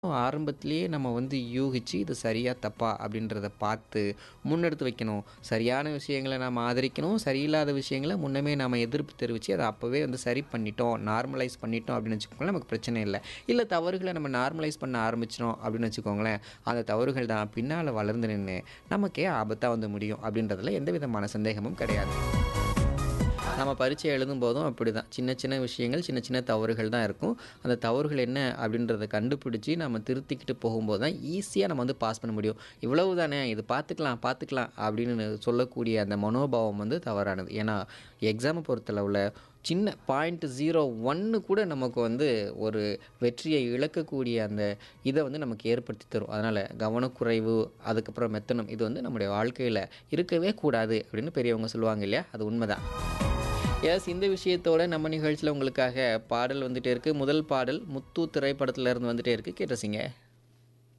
ஆரம்பத்திலேயே நம்ம வந்து யூகிச்சு இது சரியா, தப்பா அப்படின்றத பார்த்து முன்னெடுத்து வைக்கணும். சரியான விஷயங்கள நாம ஆதரிக்கணும். சரியில்லாத விஷயங்கள முன்னமே நாம எதிர்ப்பு தெரிவிச்சு, அத அப்பவே வந்து சரி பண்ணிட்டோம், நார்மலைஸ் பண்ணிட்டோம் அப்படின்னு வச்சுக்கோங்களேன், நமக்கு பிரச்சனை இல்ல. இல்ல தவறுகள நம்ம நார்மலைஸ் பண்ண ஆரம்பிச்சிட்டோம் அப்படின்னு வச்சுக்கோங்களேன், அந்த தவறுகள் தான் பின்னால வளர்ந்து நின்னு நமக்கே ஆபத்தா வந்து முடியும் அப்படின்றதுல எந்த விதமான சந்தேகமும் கிடையாது. நம்ம பரீட்சை எழுதும்போதும் அப்படிதான். சின்ன சின்ன விஷயங்கள், சின்ன சின்ன தவறுகள் தான் இருக்கும். அந்த தவறுகள் என்ன அப்படின்றத கண்டுபிடிச்சு நம்ம திருத்திக்கிட்டு போகும்போது தான் ஈஸியா நம்ம வந்து பாஸ் பண்ண முடியும். இவ்வளவு தானே இது பார்த்துக்கலாம், பார்த்துக்கலாம் அப்படின்னு சொல்லக்கூடிய அந்த மனோபாவம் வந்து தவறானது. ஏன்னா எக்ஸாம பொறுத்தளவுல சின்ன 0.01 கூட நமக்கு வந்து ஒரு வெற்றியை இழக்கக்கூடிய அந்த இத வந்து நமக்கு ஏற்படுத்தி தரும். அதனால கவனக்குறைவு, அதுக்கப்புறம் மெத்தனம் இது வந்து நம்முடைய வாழ்க்கையில இருக்கவே கூடாது அப்படின்னு பெரியவங்க சொல்லுவாங்க இல்லையா? அது உண்மதான். எஸ் இந்த விஷயத்தோட நம்ம நிகழ்ச்சியில உங்களுக்காக பாடல் வந்துட்டே இருக்கு. முதல் பாடல் முத்து திரைப்படத்துல இருந்து வந்துட்டே இருக்கு. கேட்டு ரசிங்க.